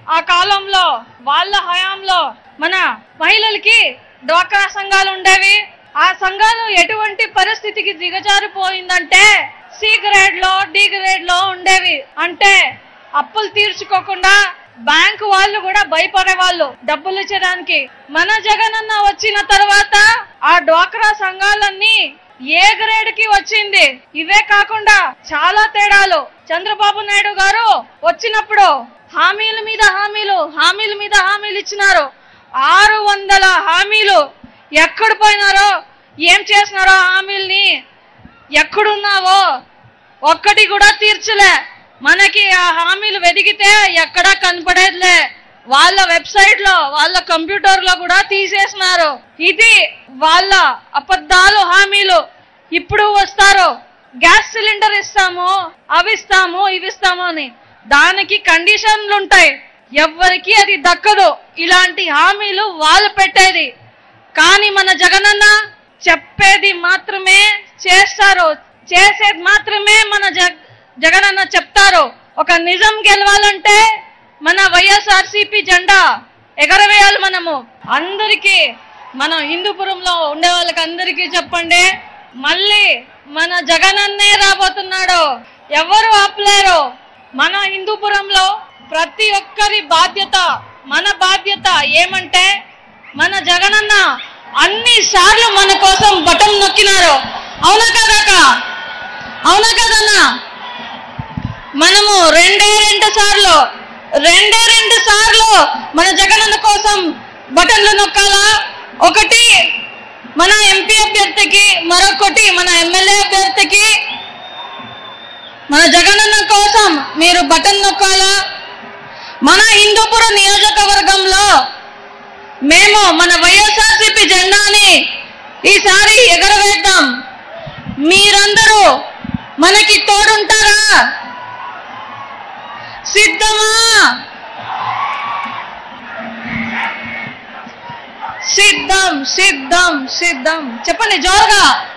ఆ కాలంలో వాళ్ళ హయాంలో మన మహిళలకి డ్వాక్రా సంఘాలు ఉండేవి ఆ సంఘాలు ఎటువంటి పరిస్థితికి దిగజారిపోయిందంటే సి గ్రేడ్ లో డి గ్రేడ్ లో ఉండేవి అంటే అప్పులు తీర్చుకోకుండా బ్యాంకు వాళ్ళు కూడా భయపడే వాళ్ళు డబ్బులు ఇచ్చడానికి మన జగనన్న వచ్చిన తర్వాత ఆ డ్వాక్రా సంఘాలన్నీ ఏ గ్రేడ్ కి వచ్చింది ఇవే కాకుండా చాలా తేడాలు చంద్రబాబు నాయుడు గారు వచ్చినప్పుడు హామీల మీద హామీలు హామీల మీద హామీలు ఇచ్చినారు ఆరు వందల హామీలు ఎక్కడ పోయినారో ఏం చేసినారో హామీల్ని ఎక్కడున్నావో ఒక్కటి కూడా తీర్చలే మనకి ఆ హామీలు వెతికితే ఎక్కడా కనపడేదిలే వాళ్ళ వెబ్సైట్ లో వాళ్ళ కంప్యూటర్ లో కూడా తీసేసినారు ఇది వాళ్ళ అబద్ధాలు హామీలు ఇప్పుడు వస్తారు గ్యాస్ సిలిండర్ ఇస్తాము అవి ఇస్తాము ఇవి ఇస్తాము అని దానికి కండిషన్లు ఉంటాయి ఎవ్వరికి అది దక్కదు ఇలాంటి హామీలు వాళ్ళు పెట్టేది కానీ మన జగనన్న చెప్పేది మాత్రమే చేస్తారు చేసేది మాత్రమే మన జగ జగనన్న చెప్తారు ఒక నిజం గెలవాలంటే మన వైఎస్ఆర్సీపీ జెండా ఎగరవేయాలి మనము అందరికీ మనం హిందూపురంలో ఉండే వాళ్ళకి అందరికీ చెప్పండి మళ్ళీ మన జగనన్నే రాబోతున్నాడు ఎవరు ఆపలేరు మన హిందూపురంలో ప్రతి ఒక్కరి బాధ్యత మన బాధ్యత ఏమంటే మన జగనన్న అన్ని సార్లు మన కోసం బటన్ నొక్కినారు అవునా కదాక అవునా కదన్నా మనము రెండే రెండు సార్లు రెండే రెండు సార్లు మన జగనన్న కోసం బటన్లు నొక్కాలా ఒకటి మన ఎంపీ అభ్యర్థికి మరొకటి మన ఎమ్మెల్యే అభ్యర్థికి మన జగనన్న కోసం మీరు బటన్ నొక్కాలా మన హిందూపురం నియోజకవర్గంలో మేము మన వైఎస్ఆర్సీపీ జెండాని ఈసారి ఎగరవేద్దాం మీరందరూ మనకి తోడుంటారా సిద్ధమా సిద్ధం సిద్ధం సిద్ధం చెప్పండి జోరుగా